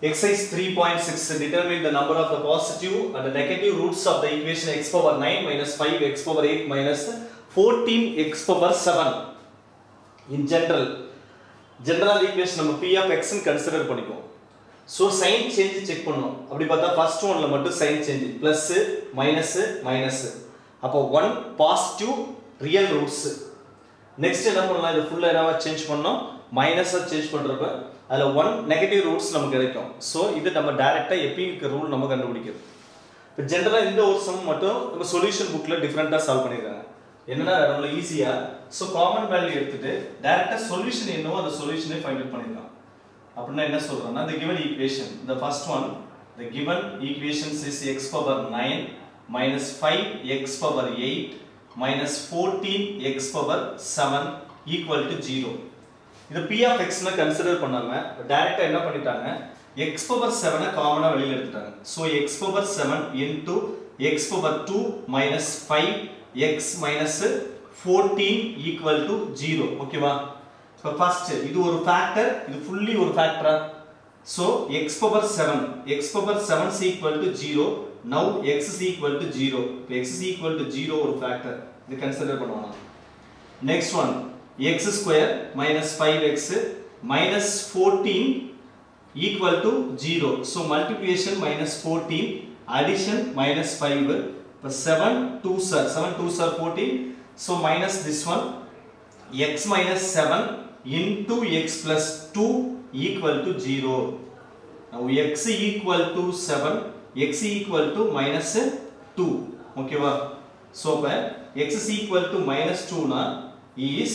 Exercise 3.6 determine the number of the positive and the negative roots of the equation x power 9 minus 5 x power 8 minus 14 x power 7. In general, general equation நம்ம p of x ன்னு consider பண்ணிக்குவோம் so sign change check பண்ணோம் அப்படி பார்த்தா first ஒன்ல மட்டும் sign change plus minus minus அப்போ one positive real roots next என்ன பண்ணலாம் இது ஃபுல்லாக என்னவா சேஞ்ச் பண்ணோம் மைனஸாக சேஞ்ச் பண்ணுறப்ப அதில் ஒன் நெகட்டிவ் ரூட்ஸ் நமக்கு கிடைக்கும் ஸோ இது நம்ம டேரெக்டாக எப்பயும் ரூல் நம்ம கண்டுபிடிக்கிறது இப்போ ஜென்ரலாக இந்த ஒரு சம் மட்டும் நம்ம சொல்யூஷன் புக்கில் டிஃப்ரெண்ட்டாக சால்வ் பண்ணியிருக்காங்க என்னன்னா ரொம்ப ஈஸியாக ஸோ காமன் வேல்யூ எடுத்துட்டு டேரெக்டாக சொல்யூஷன் என்னவோ அந்த சொல்யூஷனே ஃபைண்ட் அவுட் பண்ணிடலாம் அப்படின்னா என்ன சொல்றோம்னா the given equation the first one the given equations is x power 9 minus 5 x power 8 minus 14 x power 7 equal to 0 இது p of x னு கன்சிடர் பண்ணாம டைரக்டா என்ன பண்ணிட்டாங்க x power 7 அ காமனா வெளியில எடுத்துட்டாங்க so x power 7 into x power 2 minus 5 x minus 14 equal to 0 ஓகேவா இப்போ ஃபர்ஸ்ட் இது ஒரு ஃபேக்டர் இது ஃபுல்லி ஒரு ஃபேக்டரா so x power seven x power seven is equal to zero now x is equal to zero இப்போ x is equal to zero ஒரு factor இது கன்சிடர் பண்ணுவாங்க next one x square minus five x minus fourteen equal to zero so multiplication minus fourteen addition minus five இப்போ seven twos are seven twos are fourteen so minus this one x minus 7 into x plus 2 equal to 0. Now x equal to 7, x equal to minus 2. Okay, va? So, x is equal to minus 2 na is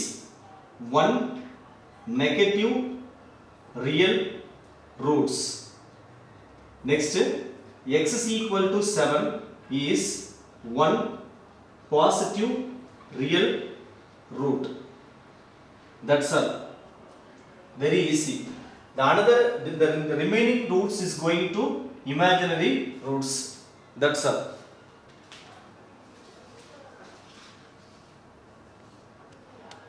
1 negative real roots. Next, x is equal to 7 is 1 positive real root. That's all. Very easy. The another, the, the, the remaining roots is going to imaginary roots. That's all.